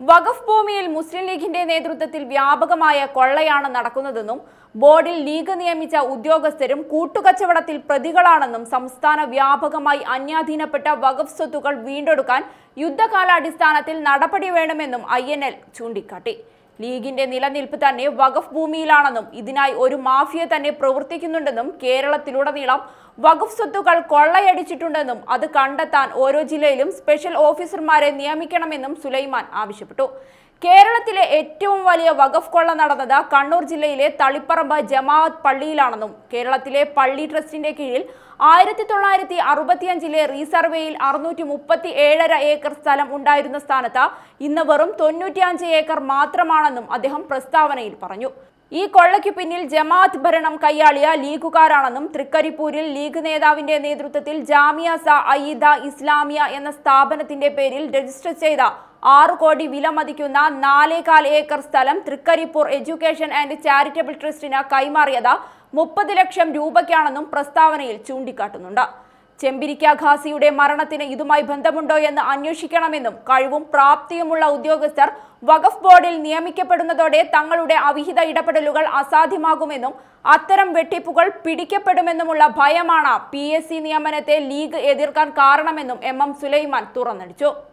വഖഫ് ഭൂമിയിൽ മുസ്ലിം ലീഗിന്റെ നേതൃത്വത്തിൽ വ്യാപകമായ കൊള്ളയാണ് നടക്കുന്നതെന്നും ബോർഡിൽ ലീഗ് നിയമിച്ച ഉദ്യോഗസ്ഥരും കൂട്ടുകച്ചവടത്തിൽ പ്രതികളാണെന്നും സംസ്ഥാന വ്യാപകമായി അന്യാധീനപ്പെട്ട വഖഫ് സ്വത്തുക്കൾ വീണ്ടെടുക്കാൻ യുദ്ധകാലാടിസ്ഥാനത്തിൽ നടപടി വേണമെന്നും ഐ ചൂണ്ടിക്കാട്ടി ലീഗിന്റെ നിലനിൽപ്പ് തന്നെ വഖഫ് ഭൂമിയിലാണെന്നും ഇതിനായി ഒരു മാഫിയ തന്നെ പ്രവർത്തിക്കുന്നുണ്ടെന്നും കേരളത്തിലുടനീളം വഖഫ് സ്വത്തുക്കൾ കൊള്ളയടിച്ചിട്ടുണ്ടെന്നും അത് കണ്ടെത്താൻ ഓരോ ജില്ലയിലും സ്പെഷ്യൽ ഓഫീസർമാരെ നിയമിക്കണമെന്നും സുലൈമാൻ ആവശ്യപ്പെട്ടു കേരളത്തിലെ ഏറ്റവും വലിയ വഖഫ് കൊള്ള നടന്നത് കണ്ണൂർ ജില്ലയിലെ തളിപ്പറമ്പ് ജമാഅത്ത് പള്ളിയിലാണെന്നും കേരളത്തിലെ പള്ളി ട്രസ്റ്റിന്റെ കീഴിൽ ആയിരത്തി തൊള്ളായിരത്തി അറുപത്തിയഞ്ചിലെ റീസർവേയിൽ അറുന്നൂറ്റി മുപ്പത്തി ഏഴര ഏക്കർ സ്ഥലം ഉണ്ടായിരുന്ന സ്ഥാനത്ത് ഇന്ന് വെറും തൊണ്ണൂറ്റിയഞ്ച് ഏക്കർ മാത്രമാണെന്നും അദ്ദേഹം പ്രസ്താവനയിൽ പറഞ്ഞു ഈ കൊള്ളയ്ക്ക് പിന്നിൽ ജമാഅത്ത് ഭരണം കൈയാളിയ ലീഗുകാരാണെന്നും തൃക്കരിപ്പൂരിൽ ലീഗ് നേതാവിന്റെ നേതൃത്വത്തിൽ ജാമിയ സ അയീദ ഇസ്ലാമിയ എന്ന സ്ഥാപനത്തിന്റെ പേരിൽ രജിസ്റ്റർ ചെയ്ത ആറ് കോടി വില മതിക്കുന്ന നാലേകാൽ ഏക്കർ സ്ഥലം തൃക്കരിപ്പൂർ എഡ്യൂക്കേഷൻ ആൻഡ് ചാരിറ്റബിൾ ട്രസ്റ്റിന് കൈമാറിയത് മുപ്പത് ലക്ഷം രൂപയ്ക്കാണെന്നും പ്രസ്താവനയിൽ ചൂണ്ടിക്കാട്ടുന്നുണ്ട് ചെമ്പിരിക്ക ഖാസിയുടെ മരണത്തിന് ഇതുമായി ബന്ധമുണ്ടോ എന്ന് അന്വേഷിക്കണമെന്നും കഴിവും പ്രാപ്തിയുമുള്ള ഉദ്യോഗസ്ഥർ വഖഫ് ബോർഡിൽ നിയമിക്കപ്പെടുന്നതോടെ തങ്ങളുടെ അവിഹിത ഇടപെടലുകൾ അസാധ്യമാകുമെന്നും അത്തരം വെട്ടിപ്പുകൾ പിടിക്കപ്പെടുമെന്നുമുള്ള ഭയമാണ് പി നിയമനത്തെ ലീഗ് എതിർക്കാൻ കാരണമെന്നും എം എം സുലൈമാൻ തുറന്നടിച്ചു